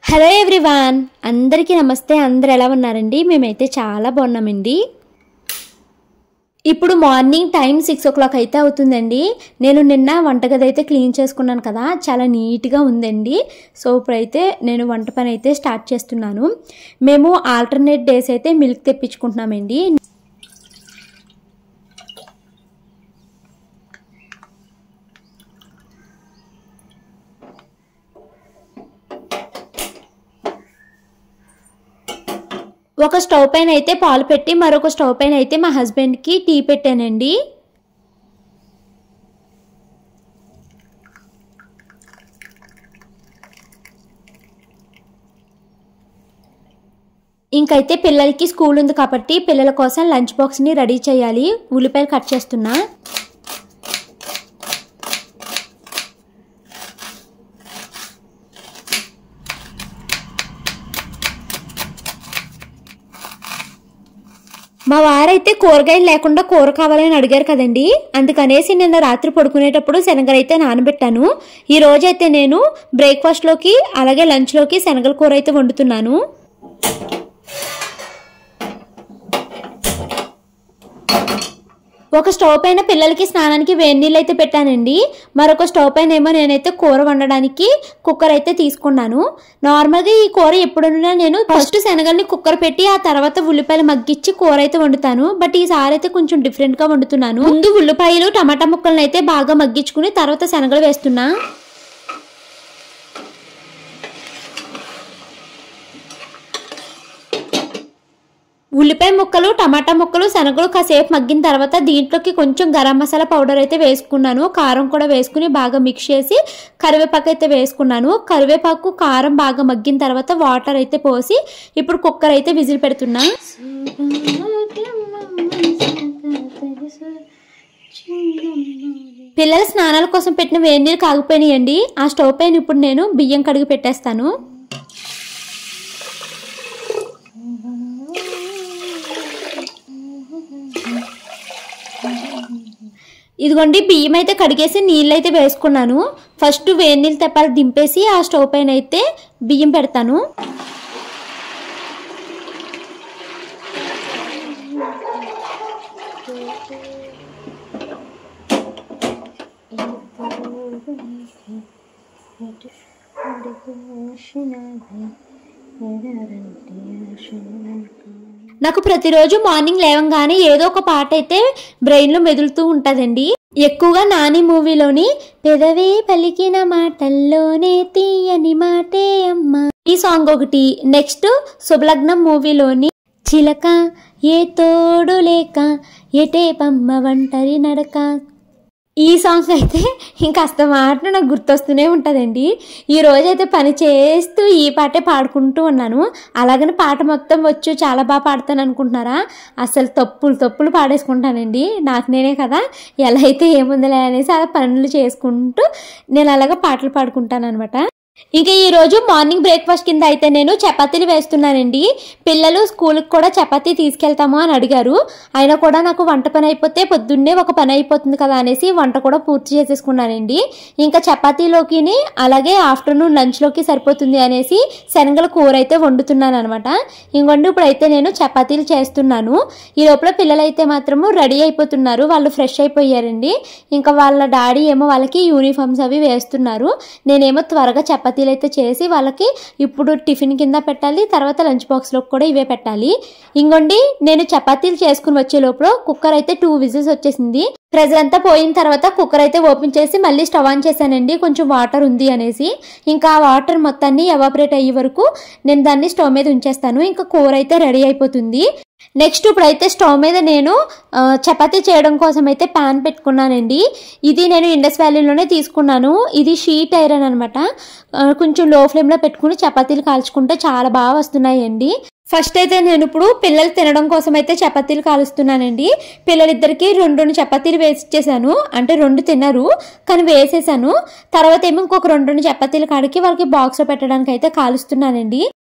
Hello everyone అందరికీ నమస్తే అందరు ఎలా ఉన్నారండి మేమైతే చాలా బాగున్నామండి ఇప్పుడు morning time six o'clock అయితే అవుతుందండి నేను నిన్న వంటగది అయితే క్లీన్ చేసుకున్నాను కదా చాలా నీట్గా ఉందండి సో ఇప్పుడైతే నేను వంట పని అయితే స్టార్ట్ చేస్తున్నాను మేము ఆల్టర్నేట్ డేస్ అయితే మిల్క్ తెప్పించుకుంటున్నామండి ఒక స్టవ్ పైన అయితే పాలు పెట్టి మరొక స్టవ్ పైన అయితే మా హస్బెండ్కి టీ పెట్టానండి ఇంకైతే పిల్లలకి స్కూల్ ఉంది కాబట్టి పిల్లల కోసం లంచ్ బాక్స్ని రెడీ చేయాలి ఉల్లిపాయలు కట్ చేస్తున్నా మా వారైతే కూరగాయలు లేకుండా కూర కావాలని అడిగారు కదండి అందుకనేసి నిన్న రాత్రి పడుకునేటప్పుడు శనగలు అయితే నానబెట్టాను ఈ రోజైతే నేను బ్రేక్ఫాస్ట్లోకి అలాగే లంచ్లోకి శనగల కూర అయితే వండుతున్నాను ఒక స్టవ్ పైన పిల్లలకి స్నానానికి వేడి నీళ్ళు అయితే పెట్టానండి మరొక స్టవ్ పైన ఏమో నేనైతే కూర వండడానికి కుక్కర్ అయితే తీసుకున్నాను నార్మల్గా ఈ కూర ఎప్పుడున్నా నేను ఫస్ట్ శనగల్ని కుక్కర్ పెట్టి ఆ తర్వాత ఉల్లిపాయలు మగ్గిచ్చి కూర అయితే వండుతాను బట్ ఈసారి అయితే కొంచెం డిఫరెంట్ గా వండుతున్నాను ముందు ఉల్లిపాయలు టమాటా ముక్కలను అయితే బాగా మగ్గించుకుని తర్వాత శనగలు వేస్తున్నా ఉల్లిపాయ ముక్కలు టమాటా ముక్కలు శనగలు కాసేపు మగ్గిన తర్వాత దీంట్లోకి కొంచెం గరం మసాలా పౌడర్ అయితే వేసుకున్నాను కారం కూడా వేసుకుని బాగా మిక్స్ చేసి కరివేపాకు అయితే వేసుకున్నాను కరివేపాకు కారం బాగా మగ్గిన తర్వాత వాటర్ అయితే పోసి ఇప్పుడు కుక్కర్ అయితే విజిల్ పెడుతున్నా పిల్లల స్నానాల కోసం పెట్టిన వేడి నీళ్ళు కాగిపోయినాయండి ఆ స్టవ్ పైన ఇప్పుడు నేను బియ్యం కడిగి పెట్టేస్తాను ఇదిగోండి బియ్యం అయితే కడిగేసి నీళ్ళు అయితే వేసుకున్నాను ఫస్ట్ వేడి నీళ్ళు తెప్పాలి దింపేసి ఆ స్టవ్ పైన అయితే బియ్యం పెడతాను నాకు ప్రతిరోజు మార్నింగ్ లేవంగానే ఏదో ఒక పాట అయితే బ్రెయిన్లో మెదులుతూ ఉంటుందండి ఎక్కువగా నాని మూవీలోని పెదవే పలికిన మాటల్లోనే తీయని మాటే అమ్మ ఈ సాంగ్ ఒకటి నెక్స్ట్ శుభలగ్నం మూవీలోని చిలక ఏ తోడు లేక ఎటే పమ్మ ఒంటరి నడక ఈ సాంగ్ అయితే ఇంకాస్త మాట నాకు గుర్తొస్తూనే ఉంటుందండి ఈ రోజైతే పని చేస్తూ ఈ పాటే పాడుకుంటూ ఉన్నాను అలాగని పాట మొత్తం వచ్చు చాలా బాగా పాడతాను అనుకుంటున్నారా అసలు తప్పులు తప్పులు పాడేసుకుంటానండి నాకు నేనే కదా ఎలా అయితే ఏముందిలే అనేసి అలా పనులు చేసుకుంటూ నేను అలాగా పాటలు పాడుకుంటాను అనమాట ఇంకా ఈ రోజు మార్నింగ్ బ్రేక్ఫాస్ట్ కింద అయితే నేను చపాతీలు వేస్తున్నానండి పిల్లలు స్కూల్కి కూడా చపాతీ తీసుకెళ్తాము అని అడిగారు అయినా కూడా నాకు వంట పని అయిపోతే పొద్దున్నే ఒక పని అయిపోతుంది కదా అనేసి వంట కూడా పూర్తి చేసేసుకున్నానండి ఇంకా చపాతీలోకి అలాగే ఆఫ్టర్నూన్ లంచ్లోకి సరిపోతుంది అనేసి శనగల కూర అయితే వండుతున్నాను అనమాట ఇంకొండి ఇప్పుడైతే నేను చపాతీలు చేస్తున్నాను ఈ లోపల పిల్లలైతే మాత్రము రెడీ అయిపోతున్నారు వాళ్ళు ఫ్రెష్ అయిపోయారండి ఇంకా వాళ్ళ డాడీ ఏమో వాళ్ళకి యూనిఫామ్స్ అవి వేస్తున్నారు నేనేమో త్వరగా చపాతీలు అయితే చేసి వాళ్ళకి ఇప్పుడు టిఫిన్ కింద పెట్టాలి తర్వాత లంచ్ బాక్స్లో కూడా ఇవే పెట్టాలి ఇంకోండి నేను చపాతీలు చేసుకుని వచ్చే లోపల కుక్కర్ అయితే టూ విజిల్స్ వచ్చేసింది ప్రెజర్ అంతా పోయిన తర్వాత కుక్కర్ అయితే ఓపెన్ చేసి మళ్ళీ స్టవ్ ఆన్ చేశానండి కొంచెం వాటర్ ఉంది అనేసి ఇంకా ఆ వాటర్ మొత్తాన్ని ఎవాపరేట్ అయ్యే వరకు నేను దాన్ని స్టవ్ మీద ఉంచేస్తాను ఇంకా కూర అయితే రెడీ అయిపోతుంది నెక్స్ట్ ఇప్పుడైతే స్టవ్ మీద నేను ఆ, చపాతీ చేయడం కోసం అయితే ప్యాన్ పెట్టుకున్నానండి ఇది నేను ఇండస్ వ్యాలీలోనే తీసుకున్నాను ఇది షీట్ ఐరన్ అనమాట కొంచెం లో ఫ్లేమ్లో పెట్టుకుని చపాతీలు కాల్చుకుంటే చాలా బాగా వస్తున్నాయండి ఫస్ట్ అయితే నేను ఇప్పుడు పిల్లలు తినడం కోసం అయితే చపాతీలు కాలుస్తున్నానండి పిల్లలిద్దరికి రెండు రెండు చపాతీలు వేసిచ్చేసాను అంటే రెండు తిన్నారు కానీ వేసేసాను తర్వాత ఏమో ఇంకొక రెండు రెండు చపాతీలు కాడికి వాళ్ళకి బాక్స్లో పెట్టడానికి అయితే కాలుస్తున్నానండి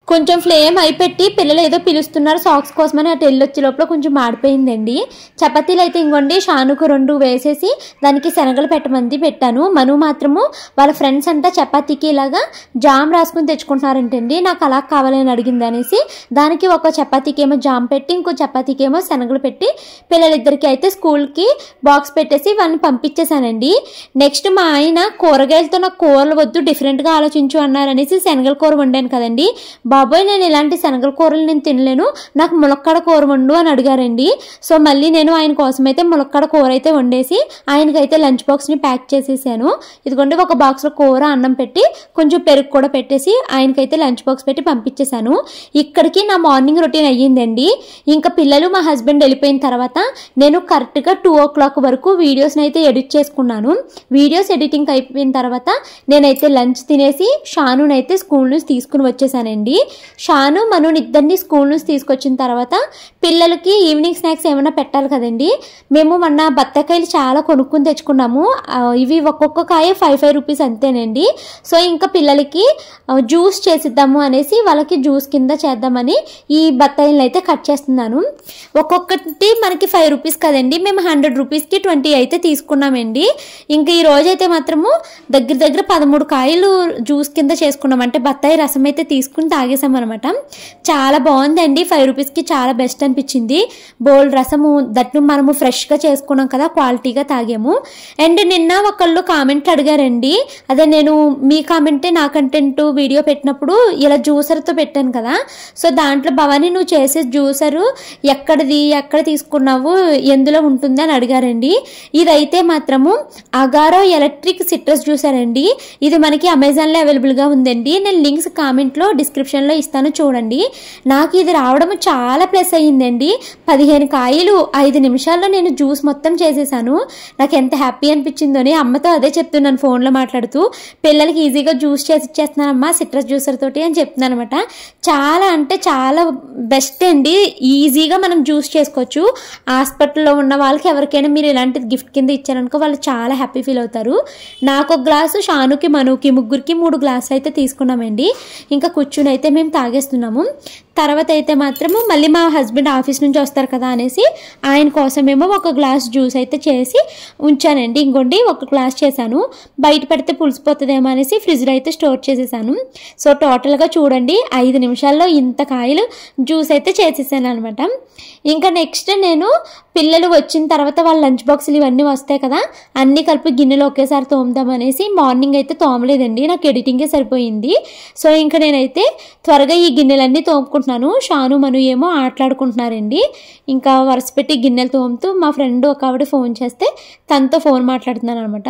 కొంచెం ఫ్లేమ్ అయిపెట్టి పిల్లలు ఏదో పిలుస్తున్నారు సాక్స్ కోసమని అటు వెళ్ళొచ్చే లోపల కొంచెం మాడిపోయిందండి చపాతీలు అయితే ఇంకోండి షానుకు రెండు వేసేసి దానికి శనగలు పెట్టమంది పెట్టాను మను మాత్రము వాళ్ళ ఫ్రెండ్స్ అంతా చపాతీకి ఇలాగా జామ్ రాసుకుని తెచ్చుకుంటున్నారంటండి నాకు అలా కావాలని అడిగింది అనేసి దానికి ఒక చపాతీకి ఏమో జామ్ పెట్టి ఇంకో చపాతీకి ఏమో శనగలు పెట్టి పిల్లలిద్దరికి అయితే స్కూల్కి బాక్స్ పెట్టేసి వాళ్ళని పంపించేశానండి నెక్స్ట్ మా ఆయన కూరగాయలతో నాకు కూరలు వద్దు డిఫరెంట్గా ఆలోచించు అన్నారనేసి శనగల కూర వండాను కదండి బాబోయ్ నేను ఇలాంటి శనగల కూరలు నేను తినలేను నాకు ములక్కడ కూర వండు అని అడిగారండి సో మళ్ళీ నేను ఆయన కోసం అయితే ములక్కడ కూర అయితే వండేసి ఆయనకైతే లంచ్ బాక్స్ని ప్యాక్ చేసేసాను ఇదిగోండి ఒక బాక్స్లో కూర అన్నం పెట్టి కొంచెం పెరుగు కూడా పెట్టేసి ఆయనకైతే లంచ్ బాక్స్ పెట్టి పంపించేశాను ఇక్కడికి నా మార్నింగ్ రొటీన్ అయ్యిందండి ఇంకా పిల్లలు మా హస్బెండ్ వెళ్ళిపోయిన తర్వాత నేను కరెక్ట్గా టూ ఓ క్లాక్ వరకు వీడియోస్ని అయితే ఎడిట్ చేసుకున్నాను వీడియోస్ ఎడిటింగ్ అయిపోయిన తర్వాత నేనైతే లంచ్ తినేసి షానునైతే స్కూల్ నుంచి తీసుకుని వచ్చేసానండి షాను మను ఇద్దరిని స్కూల్ నుంచి తీసుకొచ్చిన తర్వాత పిల్లలకి ఈవినింగ్ స్నాక్స్ ఏమైనా పెట్టాలి కదండి మేము మొన్న బత్తాకాయలు చాలా కొనుక్కుని తెచ్చుకున్నాము ఆ, ఇవి ఒక్కొక్క కాయ ఫైవ్ ఫైవ్ రూపీస్ అంతేనండి సో ఇంకా పిల్లలకి ఆ, జ్యూస్ చేసిద్దాము అనేసి వాళ్ళకి జ్యూస్ కింద చేద్దామని ఈ బత్తాయిలను అయితే కట్ చేస్తున్నాను ఒక్కొక్కటి మనకి ఫైవ్ రూపీస్ కదండి మేము హండ్రెడ్ రూపీస్కి ట్వంటీ అయితే తీసుకున్నామండి ఇంకా ఈ రోజు అయితే మాత్రము దగ్గర దగ్గర పదమూడు కాయలు జ్యూస్ కింద చేసుకున్నాం అంటే బత్తాయి రసం అయితే తీసుకుని తాగేసాం అనమాట చాలా బాగుందండి ఫైవ్ రూపీస్కి చాలా బెస్ట్ అనిపించింది బోల్డ్ రసము దట్టు మనము ఫ్రెష్గా చేసుకున్నాం కదా క్వాలిటీగా తాగాము అండ్ నిన్న ఒకళ్ళు కామెంట్లు అడిగారండి అదే నేను మీ కామెంటే నా కంటెంట్ వీడియో పెట్టినప్పుడు ఇలా జ్యూసర్తో పెట్టాను కదా సో దాంట్లో భవానీ నువ్వు చేసే జ్యూసరు ఎక్కడిది ఎక్కడ తీసుకున్నావు ఎందులో ఉంటుంది అని అడిగారండి ఇదైతే మాత్రము అగారో ఎలక్ట్రిక్ సిట్రస్ జ్యూసర్ అండి ఇది మనకి అమెజాన్లో అవైలబుల్గా ఉందండి నేను లింక్స్ కామెంట్లో డిస్క్రిప్షన్లో ఇస్తాను చూడండి నాకు ఇది రావడం చాలా ప్లస్ అయ్యిందండి పదిహేను కాయలు ఐదు నిమిషాల్లో నేను జ్యూస్ మొత్తం చేసేసాను నాకు ఎంత హ్యాపీ అనిపించిందోని అమ్మతో అదే చెప్తున్నాను ఫోన్లో మాట్లాడుతూ పిల్లలకి ఈజీగా జ్యూస్ చేసి ఇచ్చేస్తున్నానమ్మా సిట్రస్ జ్యూసర్ తోటి అని చెప్తున్నాను అనమాట చాలా అంటే చాలా బెస్ట్ అండి ఈజీగా మనం జ్యూస్ చేసుకోవచ్చు హాస్పిటల్లో ఉన్న వాళ్ళకి ఎవరికైనా మీరు ఇలాంటిది గిఫ్ట్ కింద ఇచ్చారనుకో వాళ్ళు చాలా హ్యాపీ ఫీల్ అవుతారు నాకు ఒక గ్లాసు షానుకి మనుకి ముగ్గురికి మూడు గ్లాసులు అయితే తీసుకున్నామండి ఇంకా కూర్చుని అయితే మేము తాగేస్తున్నాము తర్వాత అయితే మాత్రము మళ్ళీ మా హస్బెండ్ ఆఫీస్ నుంచి వస్తారు కదా అనేసి ఆయన కోసమేమో ఒక గ్లాస్ జ్యూస్ అయితే చేసి ఉంచానండి ఇంకోండి ఒక గ్లాస్ చేశాను బయట పెడితే పులిసిపోతుందేమో అనేసి ఫ్రిడ్జ్లో అయితే స్టోర్ చేసేసాను సో టోటల్గా చూడండి ఐదు నిమిషాల్లో ఇంత కాయలు జ్యూస్ అయితే చేసేసాను అనమాట ఇంకా నెక్స్ట్ నేను పిల్లలు వచ్చిన తర్వాత వాళ్ళ లంచ్ బాక్సులు ఇవన్నీ వస్తాయి కదా అన్నీ కలిపి గిన్నెలు ఒకేసారి తోముదాం అనేసి మార్నింగ్ అయితే తోమలేదండి నాకు ఎడిటింగే సరిపోయింది సో ఇంకా నేనైతే త్వరగా ఈ గిన్నెలన్నీ తోముకుంటున్నాను షాను మను ఏమో ఆటలాడుకుంటున్నారండి ఇంకా వరుస పెట్టి గిన్నెలు తోముతూ మా ఫ్రెండ్ ఒక ఆవిడ ఫోన్ చేస్తే తనతో ఫోన్ మాట్లాడుతున్నాను అనమాట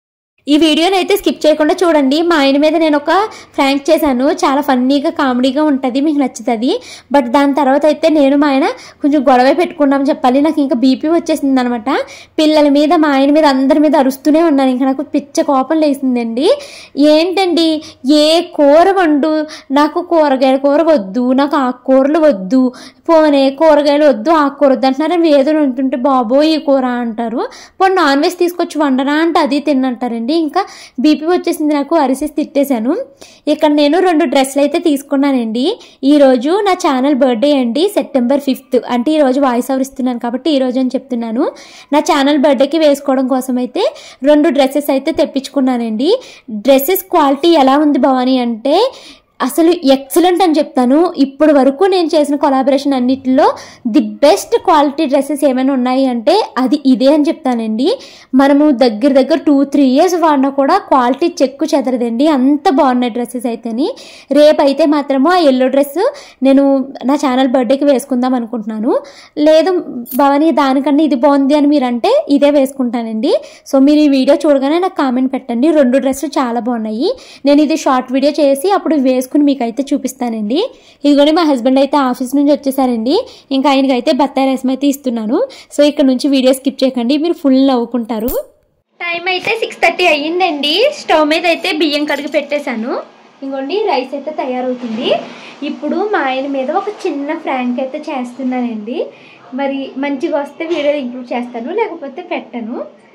ఈ వీడియోని అయితే స్కిప్ చేయకుండా చూడండి మా ఆయన మీద నేను ఒక ఫ్రాంక్ చేశాను చాలా ఫన్నీగా కామెడీగా ఉంటుంది మీకు నచ్చుతుంది బట్ దాని తర్వాత అయితే నేను మా ఆయన కొంచెం గొడవ పెట్టుకున్నాం చెప్పాలి నాకు ఇంకా బీపీ వచ్చేసింది అనమాట పిల్లల మీద మా ఆయన మీద అందరి మీద అరుస్తూనే ఉన్నాను ఇంకా నాకు పిచ్చ కోపం లేసిందండి ఏంటండి ఏ కూర వండు నాకు కూరగాయల కూర వద్దు నాకు ఆకుకూరలు వద్దు పోనే కూరగాయలు వద్దు ఆకుకూర వద్దు అంటున్నారు ఏదో ఉంటుంటే బాబోయ్ ఈ కూర అంటారు పోనీ నాన్ వెజ్ తీసుకొచ్చి వండరా అంటే అది తిన్నంటారండి ఇంకా బీపీ వచ్చేసింది నాకు అరిసేసి తిట్టేశాను ఇక్కడ నేను రెండు డ్రెస్సులు అయితే తీసుకున్నానండి ఈరోజు నా ఛానల్ బర్త్డే అండి సెప్టెంబర్ ఫిఫ్త్ అంటే ఈరోజు వాయిస్ ఓవర్ ఇస్తున్నాను కాబట్టి ఈరోజు అని చెప్తున్నాను నా ఛానల్ బర్త్డేకి వేసుకోవడం కోసం అయితే రెండు డ్రెస్సెస్ అయితే తెప్పించుకున్నానండి డ్రెస్సెస్ క్వాలిటీ ఎలా ఉంది భవానీ అంటే అసలు ఎక్సలెంట్ అని చెప్తాను ఇప్పటి వరకు నేను చేసిన కొలాబరేషన్ అన్నిటిలో ది బెస్ట్ క్వాలిటీ డ్రెస్సెస్ ఏమైనా ఉన్నాయి అంటే అది ఇదే అని చెప్తానండి మనము దగ్గర దగ్గర టూ త్రీ ఇయర్స్ వాడినా కూడా క్వాలిటీ చెక్కు చెదరదండి అంత బాగున్నాయి డ్రెస్సెస్ అయితేని రేపు అయితే మాత్రము ఆ ఎల్లో డ్రెస్ నేను నా ఛానల్ బర్త్డేకి వేసుకుందాం అనుకుంటున్నాను లేదు భవానీ దానికన్నా ఇది బాగుంది అని మీరు అంటే ఇదే వేసుకుంటానండి సో మీరు ఈ వీడియో చూడగానే నాకు కామెంట్ పెట్టండి రెండు డ్రెస్సులు చాలా బాగున్నాయి నేను ఇది షార్ట్ వీడియో చేసి అప్పుడు వేసుకుని మీకు అయితే చూపిస్తానండి ఇదిగోని మా హస్బెండ్ అయితే ఆఫీస్ నుంచి వచ్చేసారండి ఇంకా ఆయనకి అయితే బత్తాయి రసం అయితే ఇస్తున్నాను సో ఇక్కడ నుంచి వీడియో స్కిప్ చేయకండి మీరు ఫుల్ నవ్వుకుంటారు టైం అయితే సిక్స్ థర్టీ అయ్యిందండి స్టవ్ మీద అయితే బియ్యం కడిగి పెట్టేశాను ఇంకోండి రైస్ అయితే తయారవుతుంది ఇప్పుడు మా ఆయన మీద ఒక చిన్న ఫ్రాంక్ అయితే చేస్తున్నానండి మరి మంచిగా వస్తే వీడియో ఇంక్లూడ్ చేస్తాను లేకపోతే పెట్టను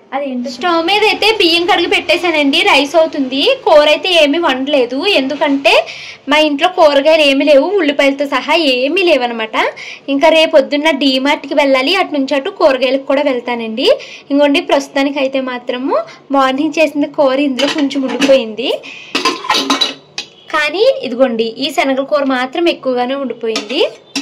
అదేంటి స్టవ్ మీద అయితే బియ్యం కడిగి పెట్టేశానండి రైస్ అవుతుంది కూర అయితే ఏమీ వండలేదు ఎందుకంటే మా ఇంట్లో కూరగాయలు ఏమీ లేవు ఉల్లిపాయలతో సహా ఏమీ లేవన్నమాట ఇంకా రేపు పొద్దున్న డీమార్ట్కి వెళ్ళాలి అటు నుంచి అటు కూరగాయలకు కూడా వెళ్తానండి ఇంకోండి ప్రస్తుతానికి అయితే మాత్రము మార్నింగ్ చేసిన కూర ఇందులో కొంచెం ఉండిపోయింది కానీ ఇదిగోండి ఈ శనగల కూర మాత్రం ఎక్కువగానే ఉండిపోయింది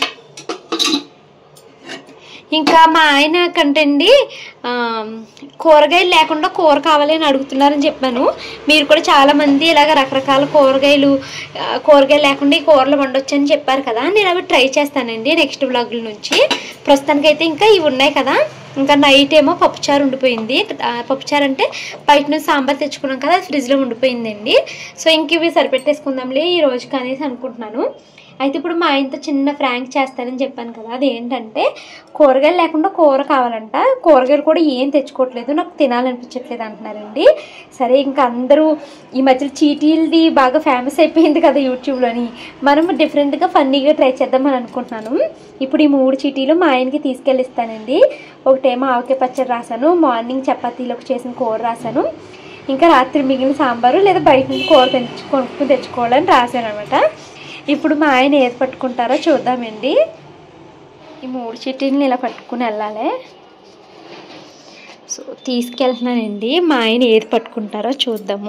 ఇంకా మా ఆయన కంటండి ఆ, కూరగాయలు లేకుండా కూర కావాలి అని అడుగుతున్నారని చెప్పాను మీరు కూడా చాలా మంది ఇలాగ రకరకాల కూరగాయలు ఆ, కూరగాయలు లేకుండా ఈ కూరలు వండొచ్చు అని చెప్పారు కదా నేను అవి ట్రై చేస్తానండి నెక్స్ట్ వ్లాగుల నుంచి ప్రస్తుతానికైతే ఇంకా ఇవి ఉన్నాయి కదా ఇంకా నైట్ ఏమో పప్పుచారు ఉండిపోయింది ఆ, పప్పుచారు అంటే బయట నుంచి సాంబార్ తెచ్చుకున్నాం కదా అది ఫ్రిడ్జ్లో ఉండిపోయిందండి సో ఇంక ఇవి సరిపెట్టేసుకుందాంలే ఈ రోజుకి అనేసి అనుకుంటున్నాను అయితే ఇప్పుడు మా ఆయనతో చిన్న ఫ్రాంక్ చేస్తానని చెప్పాను కదా అది ఏంటంటే కూరగాయలు లేకుండా కూర కావాలంట కూరగాయలు కూడా ఏం తెచ్చుకోవట్లేదు నాకు తినాలనిపించట్లేదు అంటున్నారండి సరే ఇంకా అందరూ ఈ మధ్యలో చీటీలది బాగా ఫేమస్ అయిపోయింది కదా యూట్యూబ్లోని మనం డిఫరెంట్గా ఫన్నీగా ట్రై చేద్దామని అనుకుంటున్నాను ఇప్పుడు ఈ మూడు చీటీలు మా ఆయనకి తీసుకెళ్ళిస్తానండి ఒకటేమో ఆవకాయ పచ్చడి రాశాను మార్నింగ్ చపాతీలోకి చేసిన కూర రాశాను ఇంకా రాత్రి మిగిలిన సాంబారు లేదా బయట నుంచి కూర తెచ్చు కొనుక్కుని తెచ్చుకోవాలని రాశాను అనమాట ఇప్పుడు మా ఆయన ఏది పట్టుకుంటారో చూద్దామండి ఈ మూడు చిట్టీలను ఇలా పట్టుకుని వెళ్ళాలి సో తీసుకెళ్తున్నానండి మా ఆయన ఏది పట్టుకుంటారో చూద్దాము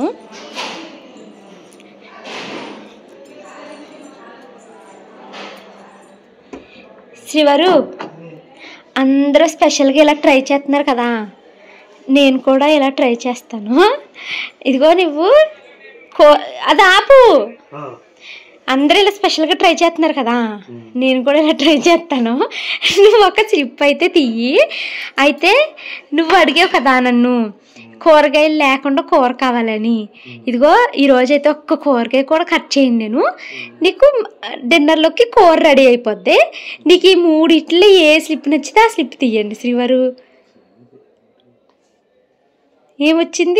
శ్రీవారు అందరూ స్పెషల్గా ఇలా ట్రై చేస్తున్నారు కదా నేను కూడా ఇలా ట్రై చేస్తాను ఇదిగో నువ్వు కో అది ఆపు అందరూ ఇలా స్పెషల్గా ట్రై చేస్తున్నారు కదా నేను కూడా ఇలా ట్రై చేస్తాను నువ్వు ఒక స్లిప్ అయితే తీయి అయితే నువ్వు అడిగావు కదా నన్ను కూరగాయలు లేకుండా కూర కావాలని ఇదిగో ఈ రోజైతే ఒక్క కూరగాయ కూడా కట్ చేయండి నేను నీకు డిన్నర్లోకి కూర రెడీ అయిపోద్ది నీకు ఈ మూడిట్లో ఏ స్లిప్ నచ్చితే ఆ స్లిప్ తీయండి శ్రీవారు ఏమొచ్చింది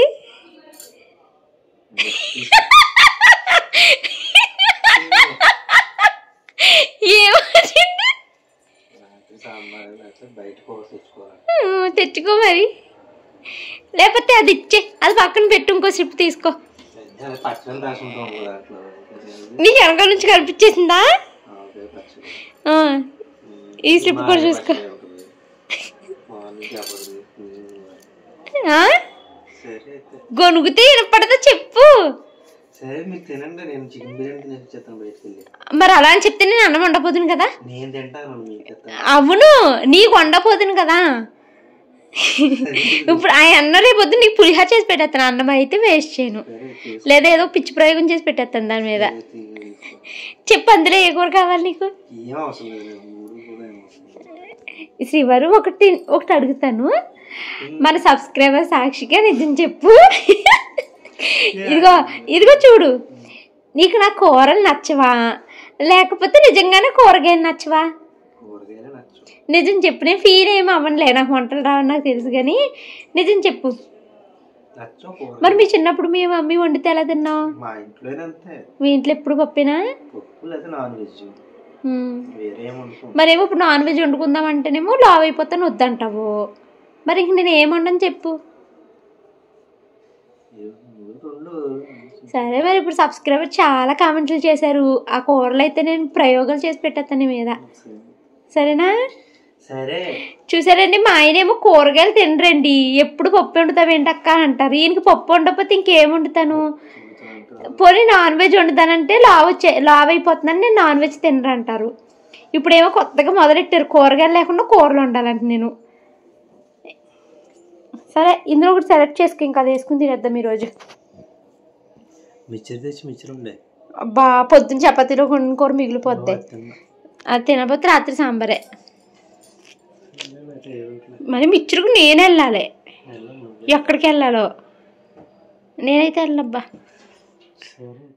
ఏమొచ్చింది సాంబార్ అట్లా బయట కోసి తెచ్చుకోవాలి ఉమ్, తెచ్చుకో మరి లేకపోతే అది ఇచ్చే అది పక్కన పెట్టు ఇంకో స్లిప్ తీసుకో అది పచ్చడి రాసుకుంటాం కదా అట్లా నీకు వెనకాల నుంచి కనిపించేసిందా ఆవకాయ పచ్చడి ఆ, ఈ స్లిప్ కూడా చూసుకో మార్నింగ్ చెప్పదు ఆ? సరే అయితే గొనుగుతే వినపడదా చెప్పు సరే మీరు తినండి నేను చికెన్ బిర్యానీ తినేస్తాను బయటకు వెళ్ళి మరి అలా అని చెప్తే నేను అన్నం వండపోతుంది కదా నేను తింటాను మీకు చెప్తాను అవును నీకు వండపోతుంది కదా ఇప్పుడు ఆ అన్న రేపు పొద్దున్న నీకు పులిహార చేసి పెట్టేస్తాను అన్నం అయితే వేస్ట్ చేయను సరే తీసుకో. లేదా ఏదో పిచ్చి ప్రయోగం చేసి పెట్టేస్తాను దాని మీద సరే, తీసుకో. చెప్పు అందులో ఏ కూర కావాలి నీకు ఏం అవసరం లేదు నాకు మూడు కూడా ఏం అవసరం లేదు. శ్రీవారు ఒకటి ఒకటి అడుగుతాను మన సబ్స్క్రైబర్ సాక్షిగా నిజం చెప్పు ఇదిగో ఇదిగో చూడు నీకు నా కూరలు నచ్చవా లేకపోతే నిజంగానే కూరగాయలు నచ్చవా కూరగాయలే నచ్చు నిజం చెప్పు నేను ఫీల్ ఏమి అవ్వనులే నాకు వంటలు రావని నాకు తెలుసు కానీ నిజం చెప్పు నచ్చు కూర మరి మీ చిన్నప్పుడు మీ మమ్మీ వండితే ఎలా తిన్నావు మా ఇంట్లోనే అంతే మీ ఇంట్లో ఎప్పుడు పప్పినా పప్పు లేదా నాన్ వెజ్ వేరే ఏం వండుకోం మరేమో ఇప్పుడు నాన్ వెజ్ వండుకుందాం అంటేనేమో లావ్ అయిపోతాను వద్దంటావు మరి ఇంక నేను ఏం వండని చెప్పు రెండు సరే మరి ఇప్పుడు సబ్స్క్రైబర్ చాలా కామెంట్లు చేశారు ఆ కూరలు అయితే నేను ప్రయోగాలు చేసి పెట్టేస్తాను నీ మీద సరేనా సరే చూసారండి మా ఆయన ఏమో కూరగాయలు తినరండి ఎప్పుడు పప్పు వండుతావు ఏంటక్క అని అంటారు ఈయనకి పప్పు వండకపోతే ఇంకేం వండుతాను పోనీ నాన్ వెజ్ వండుతానంటే లావ్ వచ్చే లావ్ అయిపోతుందని నేను నాన్ వెజ్ తినరు అంటారు ఇప్పుడేమో కొత్తగా మొదలెట్టారు కూరగాయలు లేకుండా కూరలు వండాలంట నేను సరే ఇందులో ఒకటి సెలెక్ట్ చేసుకుని ఇంకా అది వేసుకుని తినేద్దాం ఈరోజు మిక్చర్ తెచ్చి మిక్చర్ ఉండే అబ్బా పొద్దున్న చపాతీలో కొన్ని కూర మిగిలిపోద్ది తిన్నా. అది తినకపోతే రాత్రి సాంబారే అంటే ఏమిట్లే. మరి మిచ్చరుకు నేను వెళ్ళాలి వెళ్ళను. ఎక్కడికి వెళ్ళాలో నేనైతే వెళ్ళనబ్బా సరే